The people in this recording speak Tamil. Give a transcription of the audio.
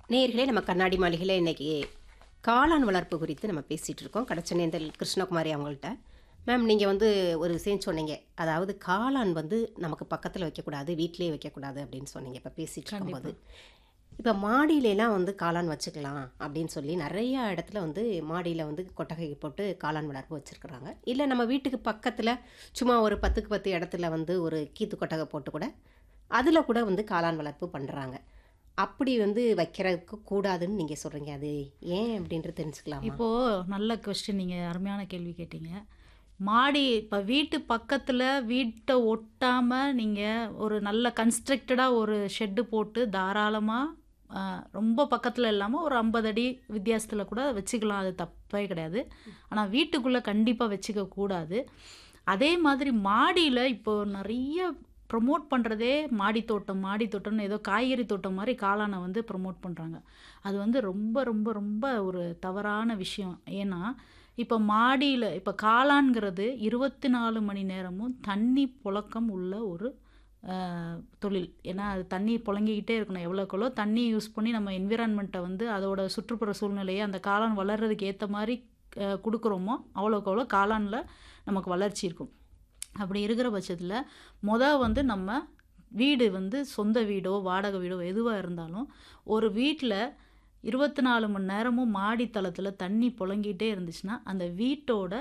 நேயர்களே நம்ம கண்ணாடி மாளிகையில் இன்னைக்கு காளான் வளர்ப்பு குறித்து நம்ம பேசிகிட்டு இருக்கோம் கடச்சனேந்தல் கிருஷ்ணகுமாரி அவங்கள்ட்ட மேம் நீங்கள் வந்து ஒரு விஷயம் சொன்னீங்க அதாவது காளான் வந்து நமக்கு பக்கத்தில் வைக்கக்கூடாது வீட்டிலேயே வைக்கக்கூடாது அப்படின்னு சொன்னீங்க இப்போ பேசிகிட்டு இருக்கும்போது இப்போ மாடியிலலாம் வந்து காளான் வச்சுக்கலாம் அப்படின்னு சொல்லி நிறைய இடத்துல வந்து மாடியில் வந்து கொட்டகை போட்டு காளான் வளர்ப்பு வச்சுருக்குறாங்க இல்லை நம்ம வீட்டுக்கு பக்கத்தில் சும்மா ஒரு பத்துக்கு பத்து இடத்துல வந்து ஒரு கீத்து கொட்டகை போட்டு கூட அதில் கூட வந்து காளான் வளர்ப்பு பண்ணுறாங்க அப்படி வந்து வைக்கிறதுக்கு கூடாதுன்னு நீங்கள் சொல்கிறீங்க அது ஏன் அப்படின்றது தெரிஞ்சுக்கலாமா இப்போது நல்ல கொஸ்டின் நீங்கள் அருமையான கேள்வி கேட்டீங்க மாடி இப்போ வீட்டு பக்கத்தில் வீட்டை ஒட்டாமல் நீங்கள் ஒரு நல்ல கன்ஸ்ட்ரக்டடாக ஒரு ஷெட்டு போட்டு தாராளமாக ரொம்ப பக்கத்தில் இல்லாமல் ஒரு ஐம்பது அடி வித்தியாசத்தில் கூட வச்சுக்கலாம் அது தப்பே கிடையாது ஆனால் வீட்டுக்குள்ளே கண்டிப்பாக வச்சுக்க கூடாது அதே மாதிரி மாடியில் இப்போ நிறைய ப்ரொமோட் பண்ணுறதே மாடி தோட்டம் மாடி தோட்டம்னு ஏதோ காய்கறி தோட்டம் மாதிரி காளானை வந்து ப்ரொமோட் பண்ணுறாங்க அது வந்து ரொம்ப ரொம்ப ரொம்ப ஒரு தவறான விஷயம் ஏன்னா இப்போ மாடியில் இப்போ காளான்கிறது இருபத்தி நாலு மணி நேரமும் தண்ணி புழக்கம் உள்ள ஒரு அஹ், தொழில் ஏன்னா அது தண்ணி புழங்கிக்கிட்டே இருக்கணும் எவ்வளோக்கெவ்வளோ தண்ணி யூஸ் பண்ணி நம்ம என்விரான்மெண்ட்டை வந்து அதோட சுற்றுப்புற சூழ்நிலையை அந்த காளான் வளர்கிறதுக்கு ஏற்ற மாதிரி அஹ், கொடுக்குறோமோ அவ்வளோக்கு அவ்வளோ காளானில் நமக்கு வளர்ச்சி இருக்கும் அப்படி இருக்கிற பட்சத்தில் முத வந்து நம்ம வீடு வந்து சொந்த வீடோ வாடகை வீடோ எதுவாக இருந்தாலும் ஒரு வீட்டில் இருபத்தி நாலு மணி நேரமும் மாடி தளத்தில் தண்ணி புழங்கிட்டே இருந்துச்சுன்னா அந்த வீட்டோட